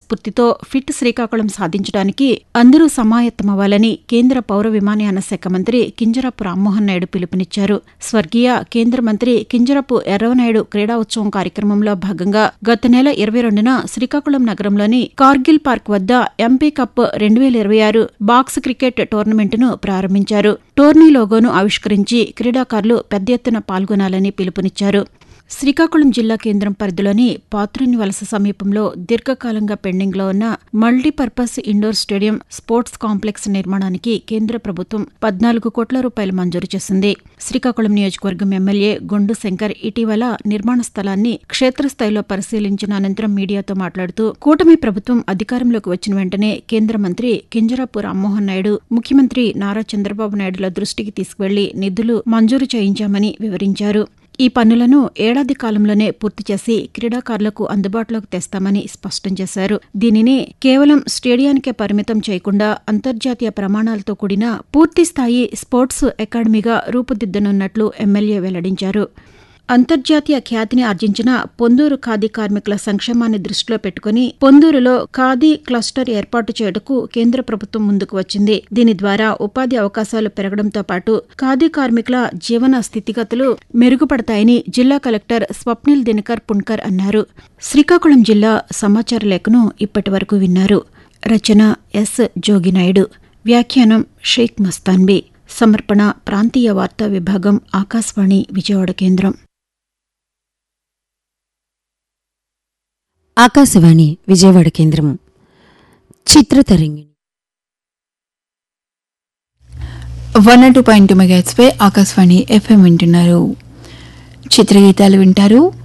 స్ఫూర్తితో ఫిట్ శ్రీకాకుళం సాధించడానికి అందరూ సమాయత్తమవ్వాలని కేంద్ర పౌర విమానయాన శాఖ మంత్రి కింజరపు రామ్మోహన్ నాయుడు పిలుపునిచ్చారు స్వర్గీయ కేంద్ర మంత్రి కింజరపు ఎర్రవనాయుడు క్రీడా ఉత్సవం కార్యక్రమంలో భాగంగా గత నెల ఇరవై రెండున శ్రీకాకుళం నగరంలోని కార్గిల్ పార్క్ వద్ద ఎంపీ కప్ రెండు వేల ఇరవై ఆరు బాక్స్ క్రికెట్ టోర్నమెంటును ప్రారంభించారు టోర్నీ లోగోను ఆవిష్కరించి క్రీడాకారులు పెద్ద ఎత్తున పాల్గొనాలని పిలుపునిచ్చారు శ్రీకాకుళం జిల్లా కేంద్రం పరిధిలోని పాత్రుని వలస సమీపంలో దీర్ఘకాలంగా పెండింగ్లో ఉన్న multipurpose indoor stadium sports complex నిర్మాణానికి కేంద్ర ప్రభుత్వం పద్నాలుగు కోట్ల రూపాయలు మంజూరు చేసింది శ్రీకాకుళం నియోజకవర్గం ఎమ్మెల్యే గొండు శంకర్ ఇటీవల నిర్మాణ స్థలాన్ని క్షేత్రస్థాయిలో పరిశీలించిన అనంతరం మీడియాతో మాట్లాడుతూ కూటమి ప్రభుత్వం అధికారంలోకి వచ్చిన వెంటనే కేంద్ర మంత్రి కింజరాపు రామ్మోహన్ నాయుడు ముఖ్యమంత్రి నారా చంద్రబాబు నాయుడుల దృష్టికి తీసుకువెళ్లి నిధులు మంజూరు చేయించామని వివరించారు ఈ పనులను ఏడాది కాలంలోనే పూర్తి చేసి క్రీడాకారులకు అందుబాటులోకి తెస్తామని స్పష్టం చేశారు దీనిని కేవలం స్టేడియానికే పరిమితం చేయకుండా అంతర్జాతీయ ప్రమాణాలతో కూడిన పూర్తిస్థాయి స్పోర్ట్స్ అకాడమీగా రూపుదిద్దనున్నట్లు ఎమ్మెల్యే వెల్లడించారు అంతర్జాతీయ ఖ్యాతిని ఆర్జించిన పొందూరు ఖాదీ కార్మికుల సంక్షేమాన్ని దృష్టిలో పెట్టుకుని పొందూరులో ఖాదీ క్లస్టర్ ఏర్పాటు చేయుటకు కేంద్ర ప్రభుత్వం ముందుకు వచ్చింది దీని ద్వారా ఉపాధి అవకాశాలు పెరగడంతో పాటు ఖాదీ కార్మికుల జీవన స్థితిగతులు మెరుగుపడతాయని జిల్లా కలెక్టర్ స్వప్నిల్ దినకర్ పుణ్కర్ అన్నారు శ్రీకాకుళం జిల్లా సమాచార లేఖను ఇప్పటి వరకు విన్నారు రచన ఎస్ జోగినాయుడు వ్యాఖ్యానం షేక్ మస్తాన్బీ సమర్పణ ప్రాంతీయ వార్తా విభాగం ఆకాశవాణి విజయవాడ కేంద్రం ఆకాశవాణి విజయవాడ కేంద్రం Chitratarangini one two point two మెగాట్స్పై ఆకాశవాణి ఎఫ్ఎం వింటున్నారు చిత్రగీతాలు వింటారు